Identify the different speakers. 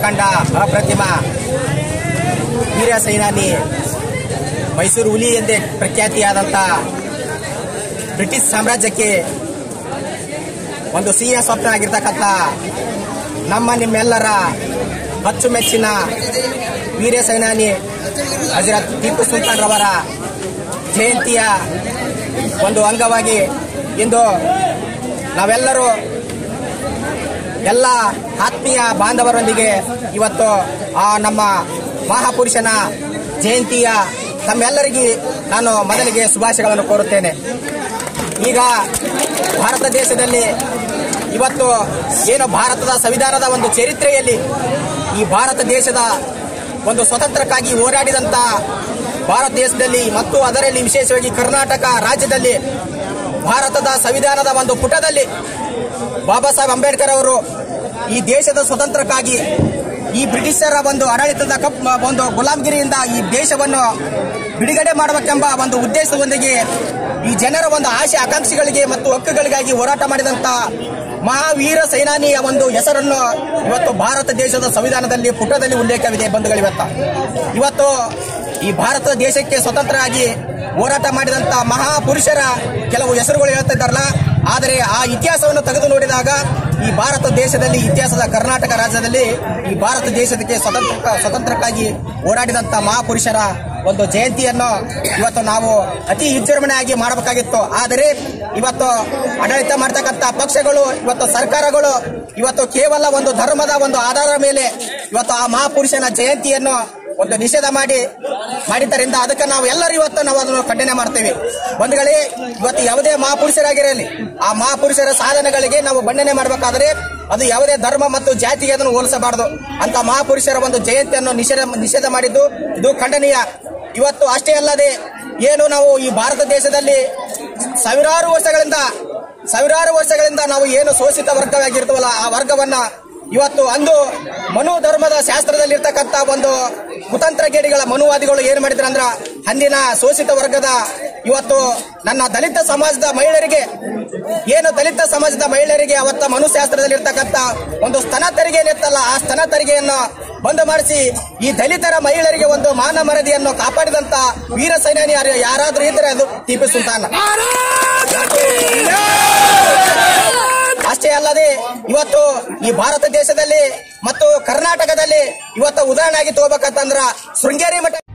Speaker 1: ಕಂಡ ಅಪ್ರತಿಮ ವೀರ ಸೇನಾನಿ ಮೈಸೂರು ಹುಲಿ ಎಂದೇ ಪ್ರಖ್ಯಾತಿಯಾದಂಥ ಬ್ರಿಟಿಷ್ ಸಾಮ್ರಾಜ್ಯಕ್ಕೆ ಒಂದು ಸಿಹಿಯ ಸ್ವಪ್ನ ಆಗಿರ್ತಕ್ಕಂಥ ನಮ್ಮ ನಿಮ್ಮೆಲ್ಲರ ಅಚ್ಚುಮೆಚ್ಚಿನ ವೀರ ಸೇನಾನಿ ಹಜರತ್ ಟಿಪ್ಪು ಸುಲ್ತಾನ್ ರವರ ಜಯಂತಿಯ ಒಂದು ಅಂಗವಾಗಿ ಇಂದು ನಾವೆಲ್ಲರೂ ಎಲ್ಲ ಆತ್ಮೀಯ ಬಾಂಧವರೊಂದಿಗೆ ಇವತ್ತು ಆ ನಮ್ಮ ಮಹಾಪುರುಷನ ಜಯಂತಿಯ ತಮ್ಮೆಲ್ಲರಿಗೆ ನಾನು ಮೊದಲಿಗೆ ಶುಭಾಶಯಗಳನ್ನು ಕೋರುತ್ತೇನೆ ಈಗ ಭಾರತ ದೇಶದಲ್ಲಿ ಇವತ್ತು ಏನು ಭಾರತದ ಸಂವಿಧಾನದ ಒಂದು ಚರಿತ್ರೆಯಲ್ಲಿ ಈ ಭಾರತ ದೇಶದ ಒಂದು ಸ್ವತಂತ್ರಕ್ಕಾಗಿ ಹೋರಾಡಿದಂತ ಭಾರತ ದೇಶದಲ್ಲಿ ಮತ್ತು ಅದರಲ್ಲಿ ವಿಶೇಷವಾಗಿ ಕರ್ನಾಟಕ ರಾಜ್ಯದಲ್ಲಿ ಭಾರತದ ಸಂವಿಧಾನದ ಒಂದು ಪುಟದಲ್ಲಿ ಬಾಬಾ ಸಾಹೇಬ್ ಅಂಬೇಡ್ಕರ್ ಅವರು ಈ ದೇಶದ ಸ್ವತಂತ್ರಕ್ಕಾಗಿ ಈ ಬ್ರಿಟಿಷರ ಒಂದು ಆಡಳಿತದ ಕಪ್ ಒಂದು ಗುಲಾಮಗಿರಿಯಿಂದ ಈ ದೇಶವನ್ನು ಬಿಡುಗಡೆ ಮಾಡಬೇಕೆಂಬ ಒಂದು ಉದ್ದೇಶದೊಂದಿಗೆ ಈ ಜನರ ಒಂದು ಆಶೆ ಆಕಾಂಕ್ಷೆಗಳಿಗೆ ಮತ್ತು ಹಕ್ಕುಗಳಿಗಾಗಿ ಹೋರಾಟ ಮಾಡಿದಂತ ಮಹಾವೀರ ಸೇನಾನಿಯ ಒಂದು ಹೆಸರನ್ನು ಇವತ್ತು ಭಾರತ ದೇಶದ ಸಂವಿಧಾನದಲ್ಲಿ ಪುಟದಲ್ಲಿ ಉಲ್ಲೇಖವಿದೆ ಬಂಧುಗಳಿವತ್ತ ಇವತ್ತು ಈ ಭಾರತ ದೇಶಕ್ಕೆ ಸ್ವತಂತ್ರ ಆಗಿ ಹೋರಾಟ ಮಾಡಿದಂತ ಮಹಾಪುರುಷರ ಕೆಲವು ಹೆಸರುಗಳು ಹೇಳ್ತಾ ಇದ್ದಾರಲ್ಲ ಆದರೆ ಆ ಇತಿಹಾಸವನ್ನು ತೆಗೆದು ನೋಡಿದಾಗ ಈ ಭಾರತ ದೇಶದಲ್ಲಿ ಇತಿಹಾಸದ ಕರ್ನಾಟಕ ರಾಜ್ಯದಲ್ಲಿ ಈ ಭಾರತ ದೇಶಕ್ಕೆ ಸ್ವತಂತ್ರ ಸ್ವತಂತ್ರಕ್ಕಾಗಿ ಹೋರಾಡಿದಂತ ಮಹಾಪುರುಷರ ಒಂದು ಜಯಂತಿಯನ್ನು ಇವತ್ತು ನಾವು ಅತಿ ವಿಜೃಂಭಣೆಯಾಗಿ ಮಾಡಬೇಕಾಗಿತ್ತು ಆದರೆ ಇವತ್ತು ಆಡಳಿತ ಮಾಡ್ತಕ್ಕಂಥ ಪಕ್ಷಗಳು ಇವತ್ತು ಸರ್ಕಾರಗಳು ಇವತ್ತು ಕೇವಲ ಒಂದು ಧರ್ಮದ ಒಂದು ಆಧಾರದ ಮೇಲೆ ಇವತ್ತು ಆ ಮಹಾಪುರುಷನ ಜಯಂತಿಯನ್ನು ಒಂದು ನಿಷೇಧ ಮಾಡಿ ಮಾಡಿದ್ದರಿಂದ ಅದಕ್ಕೆ ನಾವು ಎಲ್ಲರೂ ಇವತ್ತು ನಾವು ಅದನ್ನು ಖಂಡನೆ ಮಾಡ್ತೇವೆ ಬಂಧುಗಳೇ ಇವತ್ತು ಯಾವುದೇ ಮಹಾಪುರುಷರಾಗಿರಲಿ ಆ ಮಹಾಪುರುಷರ ಸಾಧನೆಗಳಿಗೆ ನಾವು ಬಣ್ಣನೆ ಮಾಡಬೇಕಾದ್ರೆ ಅದು ಯಾವುದೇ ಧರ್ಮ ಮತ್ತು ಜಾತಿಗೆ ಅದನ್ನು ಹೋಲಿಸಬಾರದು ಅಂತ ಮಹಾಪುರುಷರ ಒಂದು ಜಯಂತಿಯನ್ನು ನಿಷೇಧ ನಿಷೇಧ ಮಾಡಿದ್ದು ಇದು ಖಂಡನೀಯ ಇವತ್ತು ಅಷ್ಟೇ ಅಲ್ಲದೆ ಏನು ನಾವು ಈ ಭಾರತ ದೇಶದಲ್ಲಿ ಸಾವಿರಾರು ವರ್ಷಗಳಿಂದ ಸಾವಿರಾರು ವರ್ಷಗಳಿಂದ ನಾವು ಏನು ಶೋಷಿತ ವರ್ಗವಾಗಿರ್ತವಲ್ಲ ಆ ವರ್ಗವನ್ನ ಇವತ್ತು ಅಂದು ಮನು ಧರ್ಮದ ಶಾಸ್ತ್ರದಲ್ಲಿರ್ತಕ್ಕಂಥ ಒಂದು ಕುತಂತ್ರಗೇಡಿಗಳ ಮನುವಾದಿಗಳು ಏನ್ ಮಾಡಿದ್ರು ಅಂದ್ರ ಅಂದಿನ ಶೋಷಿತ ವರ್ಗದ ಇವತ್ತು ನನ್ನ ದಲಿತ ಸಮಾಜದ ಮಹಿಳೆಯರಿಗೆ ಏನು ದಲಿತ ಸಮಾಜದ ಮಹಿಳೆಯರಿಗೆ ಅವತ್ತ ಮನುಶಾಸ್ತ್ರದಲ್ಲಿರ್ತಕ್ಕಂಥ ಒಂದು ಸ್ತನ ತೆರಿಗೆ ಏನಿತ್ತಲ್ಲ ಆ ಸ್ತನ ತೆರಿಗೆಯನ್ನು ಬಂದ್ ಮಾಡಿಸಿ ಈ ದಲಿತರ ಮಹಿಳೆಯರಿಗೆ ಒಂದು ಮಾನ ಮರದಿಯನ್ನು ಕಾಪಾಡಿದಂತ ವೀರ ಸೈನ್ಯಾನಿ ಯಾರು- ಯಾರಾದ್ರೂ ಇದ್ರೆ ಅದು ಟಿಪ್ಪು ಸುಲ್ತಾನ್ ಅಷ್ಟೇ ಅಲ್ಲದೆ ಇವತ್ತು ಈ ಭಾರತ ದೇಶದಲ್ಲಿ ಮತ್ತು ಕರ್ನಾಟಕದಲ್ಲಿ ಇವತ್ತು ಉದಾಹರಣೆ ಆಗಿ ತಗೋಬೇಕಂತಂದ್ರ ಶೃಂಗೇರಿ ಮಠ